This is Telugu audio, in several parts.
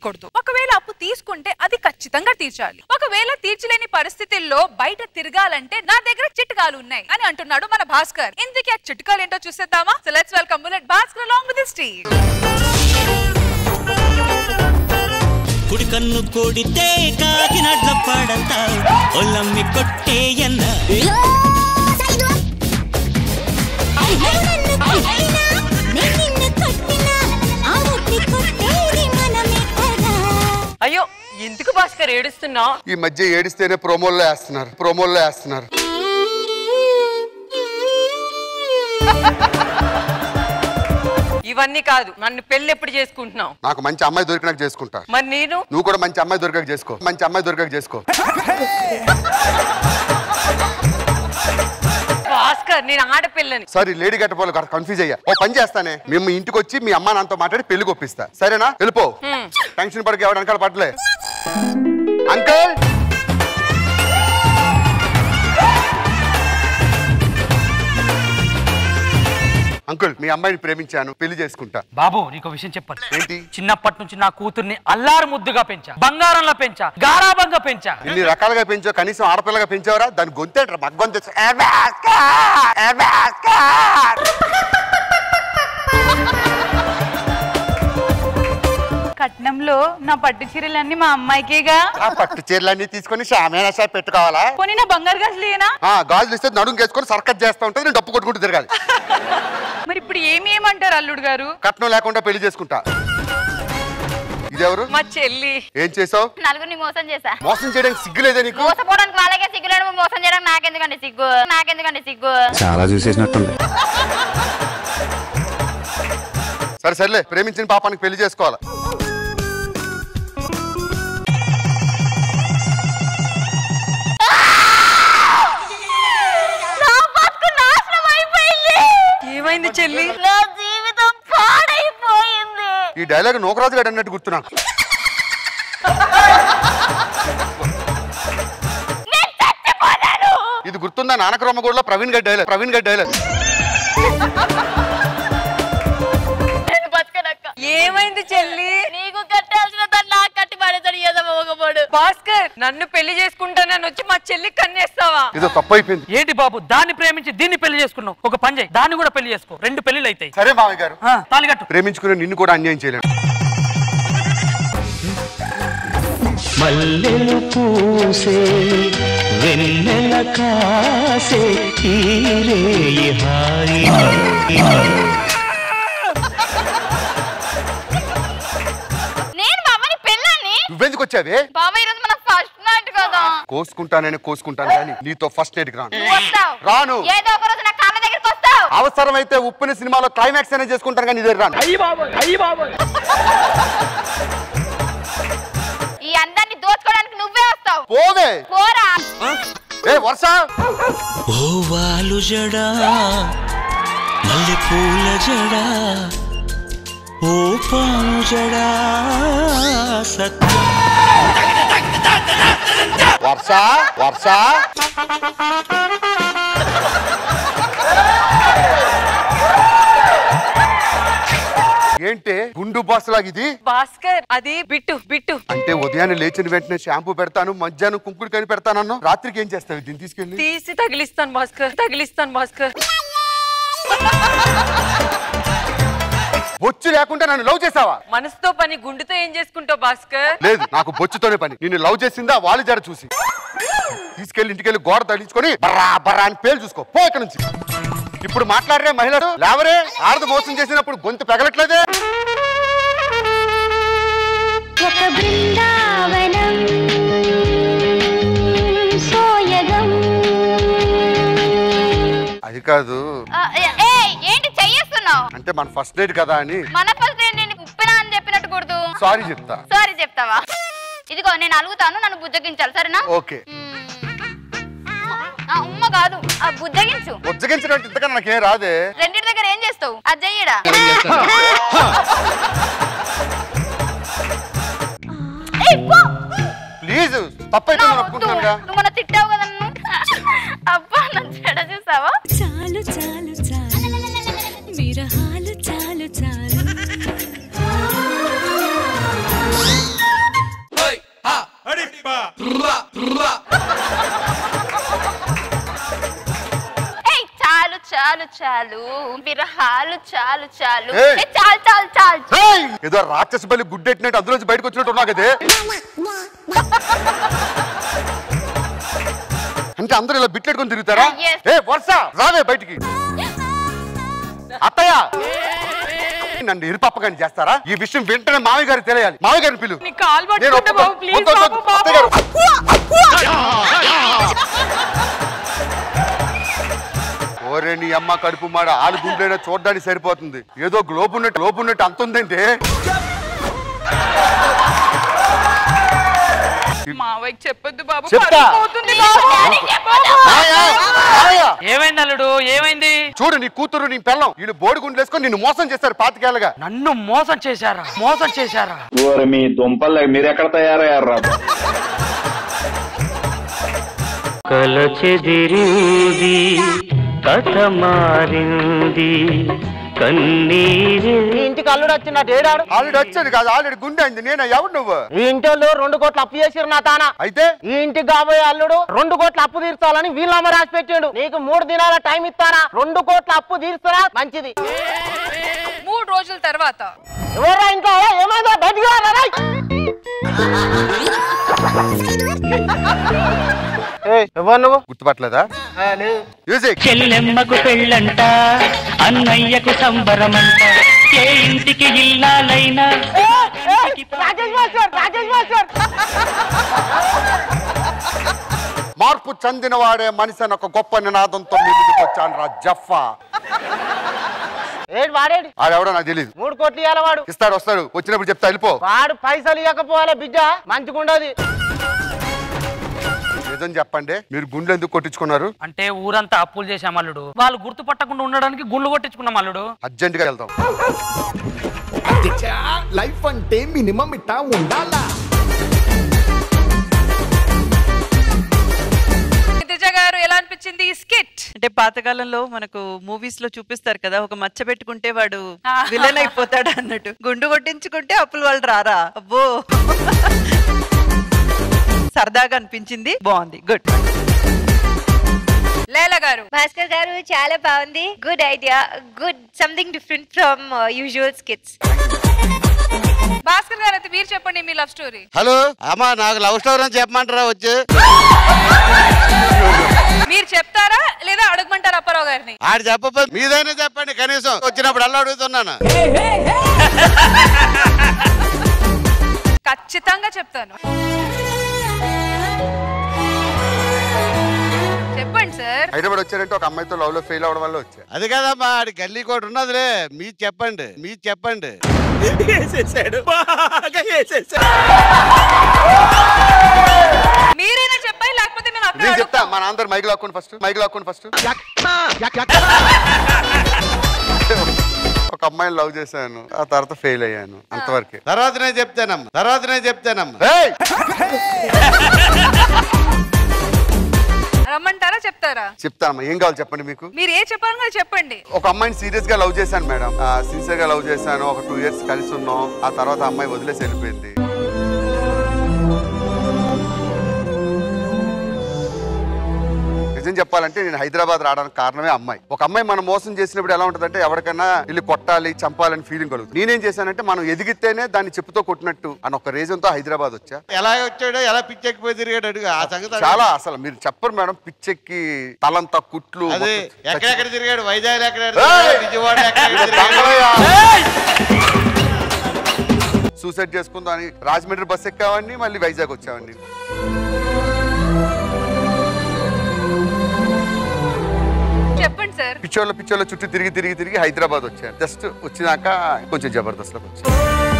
తీయకూడదు ఒకవేళ అప్పు తీసుకుంటే అది ఖచ్చితంగా తీర్చాలి ఒకవేళ తీర్చలేని పరిస్థితుల్లో బయట తిరగాలంటే నా దగ్గర చిట్కాలు ఉన్నాయి అని అంటున్నాడు మన భాస్కర్ ఇందుకే ఆ చిట్కాలు ఏంటో చూసేద్దామా so let's welcome Bullet Bhaskar along with Steve కుడి కన్ను కొడితే కాకినడ్ల పడతావు ఒల్లమ్మి కొట్టేయన్న అయ్యో ఎందుకు భాస్కర్ ఏడుస్తున్నావు ఈ మధ్య ఏడిస్తేనే ప్రోమోల్లో వేస్తున్నారు ప్రోమోల్లో వేస్తున్నారు ఇవన్నీ కాదు నన్ను పెళ్లి ఎప్పుడు చేసుకుంటున్నావు నాకు మంచి అమ్మాయి దొరికినాక చేసుకుంటా మరి నేను నువ్వు కూడా మంచి అమ్మాయి దొరికాక చేసుకో మంచి అమ్మాయి దొరికాక చేసుకో భాస్కర్ నేను ఆడపిల్లని సారీ లేడీ గట్టపోలు కన్ఫ్యూజ్ అయ్యా ఓ పని చేస్తానే మేము ఇంటికి వచ్చి మీ అమ్మ నాన్నతో మాట్లాడి పెళ్లి కొప్పిస్తా సరేనా వెళ్ళిపో టెన్షన్ పడక ఎవరు వెనకాల పడలే అంకుల్ అంకుల్ మీ అమ్మాయిని ప్రేమించాను పెళ్లి చేసుకుంటా బాబు నీకు విషయం చెప్పాలి ఏంటి చిన్నప్పటి నుంచి నా కూతుర్ని అల్లారు ముద్దుగా పెంచా బంగారంలో పెంచా గారాబంగా పెంచా ఇన్ని రకాలుగా పెంచావు కనీసం ఆడపిల్లగా పెంచావరా దాని గొంతేట్రా మగ్గొంత కట్నంలో నా పట్టు చీరలన్నీ మా అమ్మాయికేగా ఆ పట్టు చీరలన్నీ తీసుకొని షామేనా షాప్ పెట్టుకోవాలా పోనీ నా బంగారు గాజులేనా ఆ గాజులు ఇస్తే నడుము వేసుకొని సర్కస్ చేస్తా ఉంటుంది నేను డప్పు కొట్టుకుంటూ తిరగాలి మరి ఇప్పుడు ఏమి ఏమంటారు అల్లుడు గారు కట్నం లేకుండా పెళ్లి చేసుకుంటా ఇదెవరు మా చెల్లి ఏం చేసావు నలుగురిని మోసం చేశా మోసం చేయడానికి సిగ్గులేదే నీకు మోసపోవడానికి వాళ్ళకే సిగ్గులేడు మోసం చేయడానికి నాకెందుకండి సిగ్గు నాకెందుకండి సిగ్గు చాలా చూసేసినట్టుంది సరే సర్లే ప్రేమించిన పాపానికి పెళ్లి చేసుకోవాలి నా బతుకు నాశనం అయిపోయింది ఏమైంది చెల్లి నా జీవితం పాడైపోయింది ఈ డైలాగ్ నూకరాజు గారు అన్నట్టు గుర్తు నాకు నేను చచ్చిపోతాను ఇది గుర్తుందా నానక్రమగూడలో ప్రవీణ్ గారి డైలాగ్ ప్రవీణ్ గారి డైలాగ్ నేను బతకనక్క ఏమైంది చెల్లి నీకు కట్టాల్సిన దాన్ని నాకు కట్టి పడేతాడు ఏదో మోగపోడు భాస్కర్ నన్ను పెళ్లి చేసుకుంటానని వచ్చి మా చెల్లి కన్నేస్తావా ఇదో తప్పు అయిపోయింది ఏంటి బాబు దాన్ని ప్రేమించి దీన్ని పెళ్లి చేసుకున్నావు ఒక పని చేయి దాన్ని కూడా పెళ్లి చేసుకో రెండు పెళ్లిళ్ళు అవుతాయి సరే మామయ్య గారు ఆ, తాళికట్టు ప్రేమించుకునే నిన్ను కూడా అన్యాయం చేయలేను మల్లెలు పూసే వెన్నెల కాసే ఈరే హాయి నేను మా అమ్మని పెళ్ళాన్ని నువ్వెందుకు వచ్చావే బాబా ఈరోజు మన ఫస్ట్ నైట్ కదా కోసుకుంటానని కోసుకుంటాను కానీ నీతో ఫస్ట్ నైట్కి రాను నువ్వు వస్తావు రాను ఏదో ఒక రోజు నా కాళ్ళ దగ్గరికి వస్తావు అవసరమైతే ఉప్పుని సినిమాలో క్లైమాక్స్ అనేది చేసుకుంటాను కానీ ఇదే రాను ఈ అందాన్ని దోచుకోవడానికి నువ్వే వస్తావు పోవే పోరా ఏ వర్ష ఓ వాలు జడా మల్లె పూల జడా ఓ పాము జడా సత్య వర్ష వర్ష ఏంటి గుండు బాస్ లాగా ఇది భాస్కర్ అది బిట్టు బిట్టు అంటే ఉదయాన్నే లేచిన వెంటనే షాంపూ పెడతాను మధ్యాహ్నం కుంకుడు కని పెడతానన్ను రాత్రికి ఏం చేస్తావు దీన్ని తీసుకెళ్ళి తీసి తగిలిస్తాను భాస్కర్ తగిలిస్తాను భాస్కర్ బొచ్చు లేకుండా నన్ను లవ్ చేసావా మనసుతో పని గుండెతో ఏం చేసుకుంటావు భాస్కర్ లేదు నాకు బొచ్చుతోనే పని నిన్ను లవ్ చేసిందా వాళ్ళు జర చూసి తీసుకెళ్లి ఇంటికెళ్ళి గోడ తగిలించుకొని బర్రా బర్రా అని పేరు చూసుకో పో ఇక్కడ నుంచి ఇప్పుడు మాట్లాడరే మహిళలు లేవరే ఆడదు మోసం చేసినప్పుడు గొంతు పెగలట్లేదే ఒక బృందావనం సోయగం అది కాదు ఆ, ఏ- ఏయ్, ఏంటి చెయ్యేస్తున్నావు అంటే మన ఫస్ట్ నైట్ కదా అని మన ఫస్ట్ ఏంటి నీకు ఉప్పినా అని చెప్పినట్టు కూడదు సారీ చెప్తా సారీ చెప్తావా ఇదిగో నేను అలుగుతాను నన్ను బుజ్జగించాలి సరేనా ఓకే ఆ, ఉమ్మ కాదు ఆ బుజ్జగించు ఉజ్జగించడం ఇంతకన్నా నాకేం రాదే రెండింటి దగ్గర ఏం చేస్తావు అది చెయ్యడా ఏయ్, పో. ప్లీజ్ తప్పైతే నా నేను వద్దు. ఒప్పుకుంటున్నానుగా నువ్వు మొన్న తిట్టావు కదా నన్ను అబ్బా నా చెడ చూసావా చాలు చాలు చాలు విరహాలు చాలు చాలు చాలు విరహాలు చాలు చాలు ఏయ్! ఏ, చాలు చాలు చాలు ఏయ్! ఏదో రాక్షస బలి గుడ్డెట్టినట్టు అందులోంచి బయటకు వచ్చినట్టు ఉన్నా కదే అంటే అందరూ ఇలా బిట్లెట్టుకొని తిరుగుతారా Yes. ఏ వర్ష రావే బయటికి అత్తయ్య నన్ను ఇరుపప్పగాని చేస్తారా ఈ విషయం వెంటనే మామయ్య గారికి తెలియాలి మామయ్య గారిని పిలు నీ కాలు నేను పట్టుకుంటా బాబు ఒప్పుకో- ప్లీజ్ వద్దు, వద్దు, బాబు అత్తయ్య గారు. ఓరే నీ అమ్మ కడుపు మాడ ఆలు గుండెైనా చూడడానికి సరిపోతుంది ఏదో గ్లోబ్ ఉన్నట్టు గ్లోబ్ ఉన్నట్టు అంత ఉందంటే మావయ్యకి చెప్పొద్దు బాబు చెప్తా. పరువు పోతుంది బాబు. మామయ్య, మామయ్య, ఏమైంది అల్లుడు ఏమైంది చూడు నీ కూతురు నీ పెళ్ళం వీళ్ళు బోడి గుండెలు వేసుకొని నిన్ను మోసం చేస్తారు పాతికేళ్ళగా నన్ను మోసం చేశారా మోసం చేశారా ఓరి మీ దుంపలు మీరెక్కడ తయారయ్యారా కలచెదిరింది కథ మారింది కన్నీరే ఈ ఇంటికి అల్లుడు వచ్చిన డేడాడు ఆల్రెడీ వచ్చేది కాదు ఆల్రెడీ గుండె అయింది నేను ఎవడు నువ్వు ఈ ఇంటి రెండు కోట్లు అప్పు చేసిరు నా తాన అయితే ఈ ఇంటికి కాబోయే అల్లుడు రెండు కోట్ల అప్పు తీర్చాలని వీళ్ళమ్మ రాసి పెట్టిండు నీకు మూడు దినాల టైం ఇస్తానా రెండు కోట్ల అప్పు తీర్చురా మంచిది మూడు రోజుల తర్వాత ఎవరా ఇంకా ఏమైందా బయటికి రారా, రేయ్. ఏయ్, ఎవరు నువ్వు గుర్తుపట్టలేదా మ్యూజిక్ చెల్లెమ్మకు పెళ్ళంట అన్నయ్యకు సంబరమంట ఏ ఇంటికి ఇల్లాలైనా రాకేష్ మాస్టర్ రాకేష్ మాస్టర్ మార్పు చెందిన వాడే మనిషి అని ఒక గొప్ప నినాదంతో మీ ముందుకు వచ్చాను రా జఫా ఏడు వాడేడు ఆడెవడో నాకు తెలియదు మూడు కోట్లు ఇవ్వాలి వాడు ఇస్తాడు వస్తాడు వచ్చినప్పుడు చెప్తా వెళ్ళిపో వాడు పైసలు ఇవ్వకపోవాలి బిడ్డ మంచిగుండదు నిజం చెప్పండి మీరు గుండెలు ఎందుకు కొట్టించుకున్నారు అంటే ఊరంతా అప్పులు చేశాం అల్లుడు వాళ్ళు గుర్తు పట్టకుండా ఉండడానికి గుండ్లు కొట్టించుకున్నాం అల్లుడు అర్జెంట్ గా వెళ్తాం లైఫ్ అంటే మినిమం ఇట్టా ఉండాలా గిరిజ గారు ఎలా అనిపించింది ఈ స్కిట్ అంటే పాతకాలంలో మనకు మూవీస్ లో చూపిస్తారు కదా ఒక మచ్చ పెట్టుకుంటే వాడు ఆ. విలన్ అయిపోతాడు అన్నట్టు గుండు కొట్టించుకుంటే అప్పులు వాళ్ళు రారా అబ్బో సరదాగా అనిపించింది బాగుంది గుడ్ లేలా గారు భాస్కర్ గారు చాలా బాగుంది good idea good something different from usual skits Bhaskar garu అయితే మీరు చెప్పండి మీ లవ్ స్టోరీ హలో అమ్మా నాకు లవ్ స్టోరీ అని చెప్పమంటారా వచ్చి మీరు చెప్తారా లేదా అడగమంటారా అప్పారావు గారిని ఆడు చెప్పకపోతే మీదైనా చెప్పండి కనీసం వచ్చినప్పుడు అల్లా అడుగుతున్నాను ఖచ్చితంగా చెప్తాను చెప్పండి సార్ హైదరాబాద్ వచ్చారంటే ఒక అమ్మాయితో లవ్ లో ఫెయిల్ అవడం వల్ల వచ్చా అది కదమ్మా ఆడి గల్లీ కోటి ఉన్నదిలే మీరు చెప్పండి మీరు చెప్పండి మీరైనా చెప్పాలి లేకపోతే నేను అక్కడ నేను చెప్తా అడుగుతా. మా నాన్న మైక్ లాక్కోండి ఫస్ట్ మైక్ లాక్కోండి ఫస్ట్ ఒక అమ్మాయిని లవ్ చేశాను ఆ తర్వాత ఫెయిల్ అయ్యాను అంతవరకే తర్వాత నేను చెప్తానమ్మా తర్వాత నేను చెప్తానమ్మా రమ్మంటారా చెప్తారా చెప్తానమ్మా ఏం కావాలి చెప్పండి మీకు మీరు ఏ చెప్పాలన్నా చెప్పండి ఒక అమ్మాయిని సీరియస్ గా లవ్ చేశాను మేడం సిన్సియర్ గా లవ్ చేశాను ఒక టూ ఇయర్స్ కలిసి ఉన్నాం ఆ తర్వాత ఆ అమ్మాయి వదిలేసి వెళ్ళిపోయింది నిజం చెప్పాలంటే నేను హైదరాబాద్ రావడానికి కారణమే అమ్మాయి ఒక అమ్మాయి మనం మోసం చేసినప్పుడు ఎలా ఉంటుందంటే ఎవరికైనా వీళ్ళు కొట్టాలి చంపాలని ఫీలింగ్ కలుగుతుంది నేనేం చేశానంటే మనం ఎదిగితేనే దాన్ని చెప్పుతో కొట్టినట్టు అని ఒక రీజన్ తో హైదరాబాద్ వచ్చా ఎలా వచ్చాడో ఎలా పిచ్చెక్కిపోయి తిరిగాడు అడుగు ఆ సంగతి చాలా అసలు మీరు చెప్పరు మేడం పిచ్చెక్కి తలంతా కుట్లు అదే మొత్తం ఎక్కడెక్కడ తిరిగాడు వైజాగ్ ఎక్కడ ఏయ్! విజయవాడ ఎక్కడ బంగ్లయ్య. సూసైడ్ చేసుకుందాం అని రాజమండ్రి బస్ ఎక్కామండి మళ్ళీ వైజాగ్ వచ్చామండి చెప్పండి సార్ పిచ్చోళ్ళ పిచ్చోళ్ళ చుట్టూ తిరిగి తిరిగి తిరిగి హైదరాబాద్ వచ్చాను జస్ట్ వచ్చినాక కొంచెం జబర్దస్త్లోకి వచ్చాను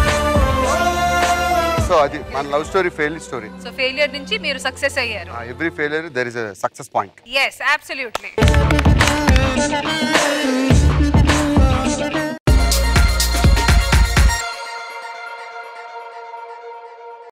సో అది మన love story fail story so failure నుంచి మీరు సక్సెస్ అయ్యారు every failure there is success point yes absolutely